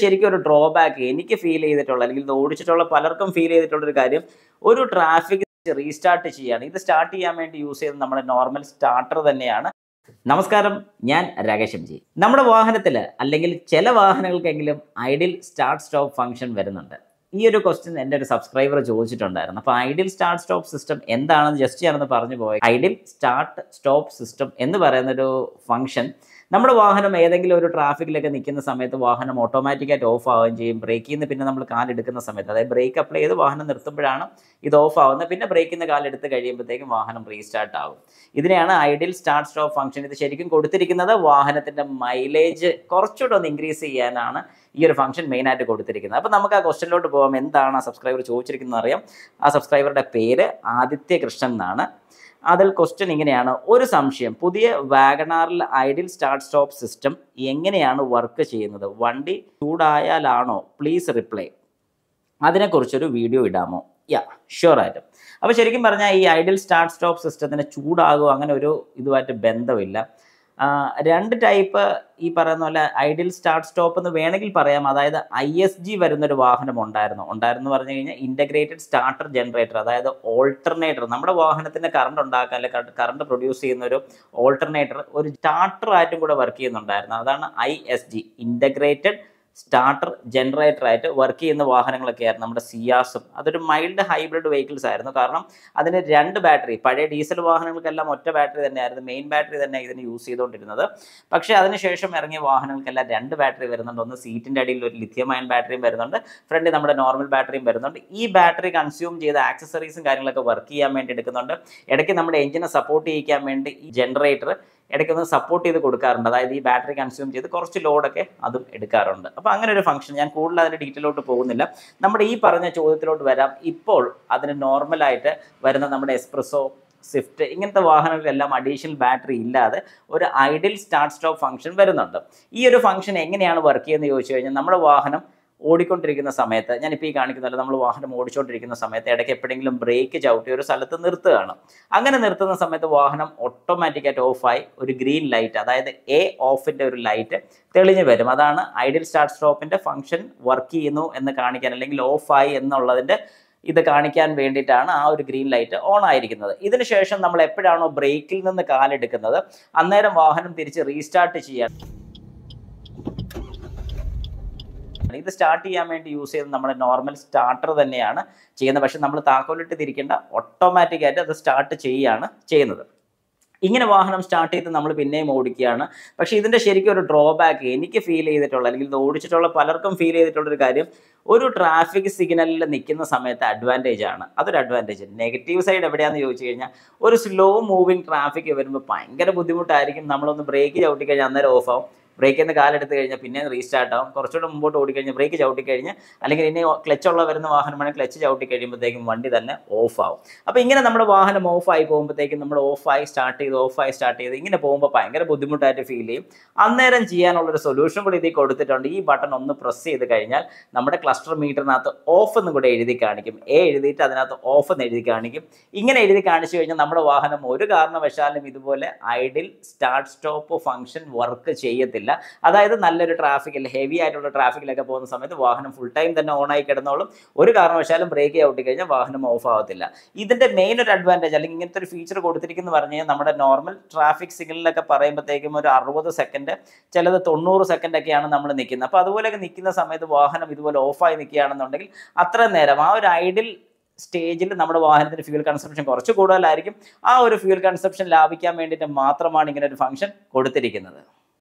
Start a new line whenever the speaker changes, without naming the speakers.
ശരിക്കും ഒരു ഡ്രോബാക്ക് എനിക്ക് ഫീൽ ചെയ്തിട്ടുള്ള അല്ലെങ്കിൽ ഇത് ഓടിച്ചിട്ടുള്ള പലർക്കും ഫീൽ ചെയ്തിട്ടുള്ള ഒരു കാര്യം ഒരു ട്രാഫിക് റീസ്റ്റാർട്ട് ചെയ്യാണ് ഇത് സ്റ്റാർട്ട് ചെയ്യാൻ വേണ്ടി യൂസ് ചെയ്യുന്നത് നമ്മുടെ നോർമൽ സ്റ്റാർട്ടർ തന്നെയാണ് നമസ്കാരം ഞാൻ രാകേഷ് എം ജി നമ്മുടെ വാഹനത്തിൽ അല്ലെങ്കിൽ ചില വാഹനങ്ങൾക്കെങ്കിലും ഐഡിൽ സ്റ്റാർട്ട് സ്റ്റോപ്പ് ഫംഗ്ഷൻ വരുന്നുണ്ട് ഈ ഒരു ക്വസ്റ്റ്യൻ എൻ്റെ ഒരു സബ്സ്ക്രൈബർ ചോദിച്ചിട്ടുണ്ടായിരുന്നു അപ്പോൾ ഐഡിൽ സ്റ്റാർട്ട് സ്റ്റോപ്പ് സിസ്റ്റം എന്താണെന്ന് ജസ്റ്റ് ഞാനൊന്ന് പറഞ്ഞു പോയി ഐഡിൽ സ്റ്റാർട്ട് സ്റ്റോപ്പ് സിസ്റ്റം എന്ന് പറയുന്ന ഒരു ഫംഗ്ഷൻ നമ്മുടെ വാഹനം ഏതെങ്കിലും ഒരു ട്രാഫിക്കിലൊക്കെ നിൽക്കുന്ന സമയത്ത് വാഹനം ഓട്ടോമാറ്റിക്കായിട്ട് ഓഫ് ആവുകയും ചെയ്യും ബ്രേക്കിൽ നിന്ന് പിന്നെ നമ്മൾ കാലെടുക്കുന്ന സമയത്ത് അതായത് ബ്രേക്ക് അപ്ലൈ ചെയ്ത് വാഹനം നിർത്തുമ്പോഴാണ് ഇത് ഓഫ് ആവുന്നത് പിന്നെ ബ്രേക്കിൽ നിന്ന് കാലെടുത്ത് കഴിയുമ്പോഴത്തേക്കും വാഹനം റീസ്റ്റാർട്ട് ആവും ഇതിനെയാണ് ഐഡിയൽ സ്റ്റാർട്ട് സ്റ്റോപ്പ് ഫംഗ്ഷൻ ഇത് ശരിക്കും കൊടുത്തിരിക്കുന്നത് വാഹനത്തിൻ്റെ മൈലേജ് കുറച്ചുകൂടെ ഒന്ന് ഇൻക്രീസ് ചെയ്യാനാണ് ഈ ഒരു ഫംഗ്ഷൻ മെയിനായിട്ട് കൊടുത്തിരിക്കുന്നത് അപ്പോൾ നമുക്ക് ആ ക്വസ്റ്റ്യനിലോട്ട് പോകാം എന്താണ് ആ സബ്സ്ക്രൈബർ ചോദിച്ചിരിക്കുന്നത് അറിയാം ആ സബ്സ്ക്രൈബറുടെ പേര് ആദിത്യ കൃഷ്ണൻ എന്നാണ് അതിൽ ക്വസ്റ്റ്യൻ ഇങ്ങനെയാണ് ഒരു സംശയം പുതിയ വാഗണാറിൽ ഐഡിൽ സ്റ്റാർട്ട് സ്റ്റോപ്പ് സിസ്റ്റം എങ്ങനെയാണ് വർക്ക് ചെയ്യുന്നത് വണ്ടി ചൂടായാലാണോ പ്ലീസ് റിപ്ലൈ അതിനെക്കുറിച്ചൊരു വീഡിയോ ഇടാമോ യാ ഷുവർ ആയിട്ടും അപ്പോൾ ശരിക്കും പറഞ്ഞാൽ ഈ ഐഡിൽ സ്റ്റാർട്ട് സ്റ്റോപ്പ് സിസ്റ്റത്തിന് ചൂടാകുമോ അങ്ങനെ ഒരു ഇതുമായിട്ട് ബന്ധമില്ല ആ, രണ്ട് ടൈപ്പ് ഈ പറയുന്ന പോലെ ഐഡിൽ സ്റ്റാർട്ട് സ്റ്റോപ്പ് എന്ന് വേണമെങ്കിൽ പറയാം അതായത് ഐ എസ് ജി വരുന്നൊരു വാഹനം ഉണ്ടായിരുന്നു ഉണ്ടായിരുന്നു പറഞ്ഞു കഴിഞ്ഞാൽ ഇൻ്റഗ്രേറ്റഡ് സ്റ്റാർട്ടർ ജനറേറ്റർ അതായത് ഓൾട്ടർനേറ്റർ നമ്മുടെ വാഹനത്തിന് കറണ്ട് ഉണ്ടാക്കാൻ അല്ലെങ്കിൽ കറണ്ട് പ്രൊഡ്യൂസ് ചെയ്യുന്ന ഒരു ഓൾട്ടർനേറ്റർ ഒരു സ്റ്റാർട്ടർ ആയിട്ടും കൂടെ വർക്ക് ചെയ്യുന്നുണ്ടായിരുന്നു അതാണ് I S G integrated starter generator ആയിട്ട് വർക്ക് ചെയ്യുന്ന വാഹനങ്ങളൊക്കെ ആയിരുന്നു നമ്മുടെ സിയാസും അതൊരു മൈൽഡ് ഹൈബ്രിഡ് വെഹിക്കിൾസ് ആയിരുന്നു കാരണം അതിന് രണ്ട് ബാറ്ററി പഴയ ഡീസൽ വാഹനങ്ങൾക്കെല്ലാം ഒറ്റ ബാറ്ററി തന്നെയായിരുന്നു മെയിൻ ബാറ്ററി തന്നെ ഇതിന് യൂസ് ചെയ്തുകൊണ്ടിരുന്നത് പക്ഷേ അതിനുശേഷം ഇറങ്ങിയ വാഹനങ്ങൾക്കെല്ലാം രണ്ട് ബാറ്ററി വരുന്നുണ്ട് ഒന്ന് സീറ്റിൻ്റെ അടിയിൽ ഒരു ലിഥിയം അയൺ ബാറ്ററിയും വരുന്നുണ്ട് ഫ്രണ്ടിൽ നമ്മുടെ നോർമൽ ബാറ്ററിയും വരുന്നുണ്ട് ഈ ബാറ്ററി കൺസ്യൂം ചെയ്ത ആക്സസറീസും കാര്യങ്ങളൊക്കെ വർക്ക് ചെയ്യാൻ വേണ്ടി എടുക്കുന്നുണ്ട് ഇടയ്ക്ക് നമ്മുടെ എഞ്ചിനെ സപ്പോർട്ട് ചെയ്യിക്കാൻ വേണ്ടി ഈ ജനറേറ്റർ ഇടയ്ക്കൊന്ന് സപ്പോർട്ട് ചെയ്ത് കൊടുക്കാറുണ്ട് അതായത് ഈ ബാറ്ററി കൺസ്യൂം ചെയ്ത് കുറച്ച് ലോഡൊക്കെ അതും എടുക്കാറുണ്ട് അപ്പോൾ അങ്ങനെ ഒരു ഫംഗ്ഷൻ ഞാൻ കൂടുതൽ അതിൻ്റെ ഡീറ്റെയിലോട്ട് പോകുന്നില്ല നമ്മുടെ ഈ പറഞ്ഞ ചോദ്യത്തിലോട്ട് വരാം ഇപ്പോൾ അതിന് നോർമലായിട്ട് വരുന്ന നമ്മുടെ എക്സ്പ്രസോ സ്വിഫ്റ്റ് ഇങ്ങനത്തെ വാഹനങ്ങളിലെല്ലാം അഡീഷണൽ ബാറ്ററി ഇല്ലാതെ ഒരു ഐഡിൽ സ്റ്റാർട്ട് സ്റ്റോപ്പ് ഫംഗ്ഷൻ വരുന്നുണ്ട് ഈ ഒരു ഫംഗ്ഷൻ എങ്ങനെയാണ് വർക്ക് ചെയ്യുന്നത് ചോദിച്ചു കഴിഞ്ഞാൽ നമ്മുടെ വാഹനം ഓടിക്കൊണ്ടിരിക്കുന്ന സമയത്ത് ഞാനിപ്പോൾ ഈ കാണിക്കുന്നത് നമ്മൾ വാഹനം ഓടിച്ചുകൊണ്ടിരിക്കുന്ന സമയത്ത് ഇടയ്ക്ക് എപ്പോഴെങ്കിലും ബ്രേക്ക് ചവിട്ടി ഒരു സ്ഥലത്ത് നിർത്തുകയാണ് അങ്ങനെ നിർത്തുന്ന സമയത്ത് വാഹനം ഓട്ടോമാറ്റിക്കായിട്ട് ഓഫായി ഒരു ഗ്രീൻ ലൈറ്റ് അതായത് എ ഓഫിൻ്റെ ഒരു ലൈറ്റ് തെളിഞ്ഞു വരും അതാണ് ഐഡിയൽ സ്റ്റാർട്ട് സ്റ്റോപ്പിൻ്റെ ഫംഗ്ഷൻ വർക്ക് ചെയ്യുന്നു എന്ന് കാണിക്കാൻ അല്ലെങ്കിൽ ഓഫായി എന്നുള്ളതിൻ്റെ ഇത് കാണിക്കാൻ വേണ്ടിയിട്ടാണ് ആ ഒരു ഗ്രീൻ ലൈറ്റ് ഓൺ ആയിരിക്കുന്നത് ഇതിന് ശേഷം നമ്മൾ എപ്പോഴാണോ ബ്രേക്കിൽ നിന്ന് കാലെടുക്കുന്നത് അന്നേരം വാഹനം തിരിച്ച് റീസ്റ്റാർട്ട് ചെയ്യാൻ ഇത് സ്റ്റാർട്ട് ചെയ്യാൻ വേണ്ടി യൂസ് ചെയ്യുന്നത് നമ്മുടെ നോർമൽ സ്റ്റാർട്ടർ തന്നെയാണ് ചെയ്യുന്നത് പക്ഷെ നമ്മൾ താക്കോലിട്ട് തിരിക്കേണ്ട ഓട്ടോമാറ്റിക്കായിട്ട് അത് സ്റ്റാർട്ട് ചെയ്യുകയാണ് ചെയ്യുന്നത് ഇങ്ങനെ വാഹനം സ്റ്റാർട്ട് ചെയ്ത് നമ്മൾ പിന്നെയും ഓടിക്കുകയാണ് പക്ഷേ ഇതിൻ്റെ ശരിക്കും ഒരു ഡ്രോബാക്ക് എനിക്ക് ഫീൽ ചെയ്തിട്ടുള്ള അല്ലെങ്കിൽ ഇത് ഓടിച്ചിട്ടുള്ള പലർക്കും ഫീൽ ചെയ്തിട്ടുള്ള ഒരു കാര്യം ഒരു ട്രാഫിക് സിഗ്നലിൽ നിൽക്കുന്ന സമയത്ത് അഡ്വാൻറ്റേജ് ആണ് അതൊരു അഡ്വാൻറ്റേജ് നെഗറ്റീവ് സൈഡ് എവിടെയാണെന്ന് ചോദിച്ചു കഴിഞ്ഞാൽ ഒരു സ്ലോ മൂവിങ് ട്രാഫിക് വരുമ്പോൾ ഭയങ്കര ബുദ്ധിമുട്ടായിരിക്കും നമ്മളൊന്ന് ബ്രേക്ക് ചവിട്ടി കഴിഞ്ഞാൽ അന്നേരം ഓഫ് ആവും ബ്രേക്കിൽ നിന്ന് കാലെടുത്ത് കഴിഞ്ഞാൽ പിന്നെ റീസ്റ്റാർട്ട് ആവും കുറച്ചുകൂടെ മുമ്പോട്ട് ഓടിക്കഴിഞ്ഞാൽ ബ്രേക്ക് ചവിട്ടി കഴിഞ്ഞ് അല്ലെങ്കിൽ ഇനി ക്ലച്ച് ഉള്ള വരുന്ന വാഹനമാണെങ്കിൽ ക്ലച്ച് ചവിട്ടി കഴിയുമ്പോഴത്തേക്കും വണ്ടി തന്നെ ഓഫ് ആവും അപ്പോൾ ഇങ്ങനെ നമ്മുടെ വാഹനം ഓഫായി പോകുമ്പോഴത്തേക്കും നമ്മൾ ഓഫായി സ്റ്റാർട്ട് ചെയ്ത് ഓഫായി സ്റ്റാർട്ട് ചെയ്ത് ഇങ്ങനെ പോകുമ്പോൾ ഭയങ്കര ബുദ്ധിമുട്ടായിട്ട് ഫീൽ ചെയ്യും അന്നേരം ചെയ്യാനുള്ളൊരു സൊല്യൂഷൻ കൂടി ഇതിൽ കൊടുത്തിട്ടുണ്ട് ഈ ബട്ടൺ ഒന്ന് പ്രസ് ചെയ്ത് കഴിഞ്ഞാൽ നമ്മുടെ ക്ലസ്റ്റർ മീറ്ററിനകത്ത് ഓഫ് എന്ന് കൂടെ എഴുതി കാണിക്കും എ എഴുതിയിട്ട് അതിനകത്ത് ഓഫ് എന്ന് എഴുതി കാണിക്കും ഇങ്ങനെ എഴുതി കാണിച്ചു കഴിഞ്ഞാൽ നമ്മുടെ വാഹനം ഒരു കാരണവശാലും ഇതുപോലെ idle start stop function work ചെയ്യത്തില്ല അതായത് നല്ലൊരു ട്രാഫിക്കിൽ ഹെവി ആയിട്ടുള്ള ട്രാഫിക്കിലൊക്കെ പോകുന്ന സമയത്ത് വാഹനം ഫുൾ ടൈം തന്നെ ഓൺ ആയി കിടന്നോളും ഒരു കാരണവശാലും ബ്രേക്ക് ചവിട്ടി കഴിഞ്ഞാൽ വാഹനം ഓഫ് ആവത്തില്ല ഇതിന്റെ മെയിൻ ഒരു അഡ്വാൻറ്റേജ് അല്ലെങ്കിൽ ഇങ്ങനത്തെ ഒരു ഫീച്ചർ കൊടുത്തിരിക്കുന്നു പറഞ്ഞു കഴിഞ്ഞാൽ നമ്മുടെ നോർമൽ ട്രാഫിക് സിഗ്നലിലൊക്കെ പറയുമ്പോഴത്തേക്കും ഒരു അറുപത് സെക്കൻഡ് ചിലത് തൊണ്ണൂറ് സെക്കൻഡ് ഒക്കെയാണ് നമ്മൾ നിൽക്കുന്നത് അപ്പോൾ അതുപോലെയൊക്കെ നിൽക്കുന്ന സമയത്ത് വാഹനം ഇതുപോലെ ഓഫായി നിൽക്കുകയാണെന്നുണ്ടെങ്കിൽ അത്ര നേരം ആ ഒരു ഐഡിൽ സ്റ്റേജിൽ നമ്മുടെ വാഹനത്തിന് ഫ്യൂൽ കൺസപ്ഷൻ കുറച്ച് കൂടുതലായിരിക്കും ആ ഒരു ഫ്യൂൽ കൺസപ്ഷൻ ലാഭിക്കാൻ വേണ്ടിയിട്ട് മാത്രമാണ് ഇങ്ങനെ ഒരു ഫംഗ്ഷൻ കൊടുത്തിരിക്കുന്നത്